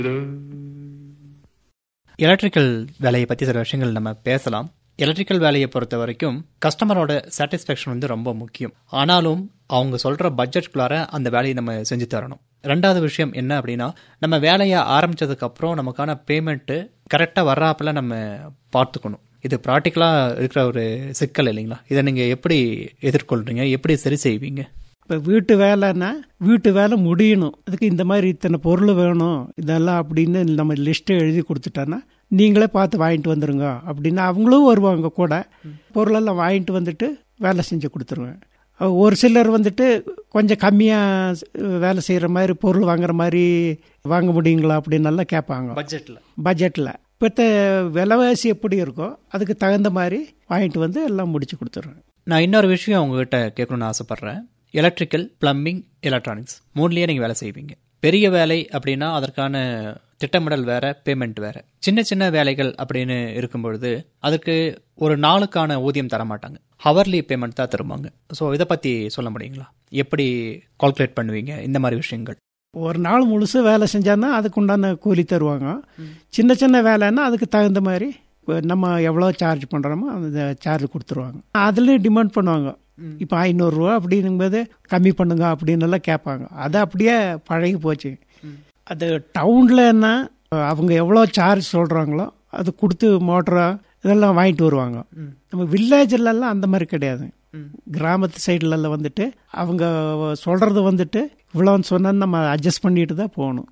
electrical வேலையை பற்றி சில விஷயங்கள் நம்ம பேசலாம் எலக்ட்ரிக்கல் வேலையை பொறுத்த வரைக்கும் கஸ்டமரோட சாட்டிஸ்ஃபேக்ஷன் வந்து ரொம்ப முக்கியம் ஆனாலும் அவங்க சொல்கிற பட்ஜெட்குள்ளார அந்த வேலையை நம்ம செஞ்சு தரணும் ரெண்டாவது விஷயம் என்ன அப்படின்னா நம்ம வேலையை ஆரம்பித்ததுக்கப்புறம் நமக்கான பேமெண்ட்டு கரெக்டாக வர்றாப்பில் நம்ம பார்த்துக்கணும் இது ப்ராக்டிக்கலாக இருக்கிற ஒரு சிக்கல் இல்லைங்களா இதை நீங்கள் எப்படி எதிர்கொள்கிறீங்க எப்படி சரி செய்வீங்க இப்போ வீட்டு வேலைன்னா வீட்டு வேலை முடியணும் அதுக்கு இந்த மாதிரி இத்தனை பொருள் வேணும் இதெல்லாம் அப்படின்னு நம்ம லிஸ்ட்டு எழுதி கொடுத்துட்டோன்னா நீங்களே பார்த்து வாங்கிட்டு வந்துருங்க அப்படின்னு அவங்களும் வருவாங்க கூட பொருளெல்லாம் வாங்கிட்டு வந்துட்டு வேலை செஞ்சு கொடுத்துருவேன் ஒரு சிலர் வந்துட்டு கொஞ்சம் கம்மியாக வேலை செய்கிற மாதிரி பொருள் வாங்குற மாதிரி வாங்க முடியுங்களா அப்படின்னு எல்லாம் கேட்பாங்க பட்ஜெட்டில் பட்ஜெட்டில் இப்போ விலைவாசி எப்படி இருக்கோ அதுக்கு தகுந்த மாதிரி வாங்கிட்டு வந்து எல்லாம் முடிச்சு கொடுத்துருவேன் நான் இன்னொரு விஷயம் உங்ககிட்ட கேட்கணும்னு ஆசைப்பட்றேன் எலக்ட்ரிக்கல் பிளம்பிங் எலக்ட்ரானிக்ஸ் மூணுலேயே நீங்கள் வேலை செய்வீங்க பெரிய வேலை அப்படின்னா அதற்கான திட்டமிடல் வேற பேமெண்ட் வேற சின்ன சின்ன வேலைகள் அப்படின்னு இருக்கும் பொழுது அதுக்கு ஒரு நாளுக்கான ஊதியம் தர மாட்டாங்க ஹவர்லி பேமெண்ட் தான் தருவாங்க ஸோ இதை பற்றி சொல்ல முடியுங்களா எப்படி கால்குலேட் பண்ணுவீங்க இந்த மாதிரி விஷயங்கள் ஒரு நாள் முழுசு வேலை செஞ்சான்னா அதுக்கு உண்டான கூலி தருவாங்க சின்ன சின்ன வேலைன்னா அதுக்கு தகுந்த மாதிரி நம்ம எவ்வளோ சார்ஜ் பண்ணுறோமோ அந்த சார்ஜ் கொடுத்துருவாங்க அதுலேயும் டிமாண்ட் பண்ணுவாங்க இப்போ ஐநூறுரூவா அப்படிங்கும்போது கம்மி பண்ணுங்க அப்படின்னு எல்லாம் கேட்பாங்க அது அப்படியே பழகி போச்சு அது டவுனில் என்ன அவங்க எவ்வளோ சார்ஜ் சொல்கிறாங்களோ அது கொடுத்து மோட்டரா இதெல்லாம் வாங்கிட்டு வருவாங்க நம்ம வில்லேஜ்லலாம் அந்த மாதிரி கிடையாது கிராமத்து சைட்லலாம் வந்துட்டு அவங்க சொல்கிறது வந்துட்டு இவ்வளோன்னு சொன்னால் நம்ம அட்ஜஸ்ட் பண்ணிட்டு தான் போகணும்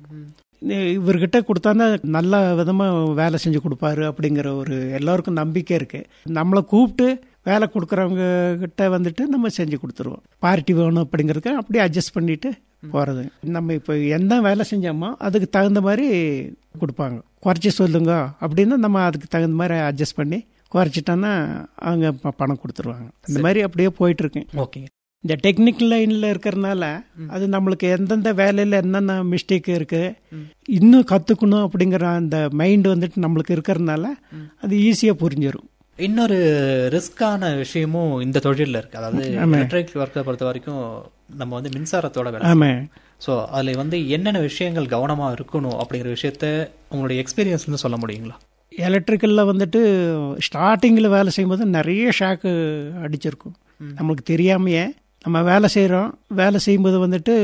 இவர்கிட்ட கொடுத்தானா நல்ல விதமாக வேலை செஞ்சு கொடுப்பாரு அப்படிங்கிற ஒரு எல்லாருக்கும் நம்பிக்கை இருக்கு நம்மளை கூப்பிட்டு வேலை கொடுக்குறவங்க கிட்ட வந்துட்டு நம்ம செஞ்சு கொடுத்துருவோம் பார்ட்டி வேணும் அப்படிங்கிறதுக்கு அப்படியே அட்ஜஸ்ட் பண்ணிட்டு போகிறது நம்ம இப்போ என்ன வேலை செஞ்சோமோ அதுக்கு தகுந்த மாதிரி கொடுப்பாங்க குறைச்சி சொல்லுங்க அப்படின்னா நம்ம அதுக்கு தகுந்த மாதிரி அட்ஜஸ்ட் பண்ணி குறைச்சிட்டோன்னா அவங்க பணம் கொடுத்துருவாங்க இந்த மாதிரி அப்படியே போயிட்டு இருக்கேன் ஓகேங்க இந்த டெக்னிக்கல் லைனில் இருக்கிறனால அது நம்மளுக்கு எந்தெந்த வேலையில் என்னென்ன மிஸ்டேக் இருக்கு இன்னும் கற்றுக்கணும் அப்படிங்கிற அந்த மைண்ட் வந்துட்டு நம்மளுக்கு இருக்கிறதுனால அது ஈஸியாக புரிஞ்சிடும் இன்னொரு ரிஸ்கான விஷயமும் இந்த தொழிலில் இருக்கு அதாவது எலக்ட்ரிக் ஒர்க்கை பொறுத்த வரைக்கும் நம்ம வந்து மின்சாரத்தோட வேலை ஆமாம் ஸோ அதில் வந்து என்னென்ன விஷயங்கள் கவனமாக இருக்கணும் அப்படிங்கிற விஷயத்த உங்களுடைய எக்ஸ்பீரியன்ஸ்னு சொல்ல முடியுங்களா எலக்ட்ரிக்கலில் வந்துட்டு ஸ்டார்டிங்கில் வேலை செய்யும்போது நிறைய ஷாக்கு அடிச்சிருக்கும் நம்மளுக்கு தெரியாமையே நம்ம வேலை செய்கிறோம் வேலை செய்யும்போது வந்துட்டு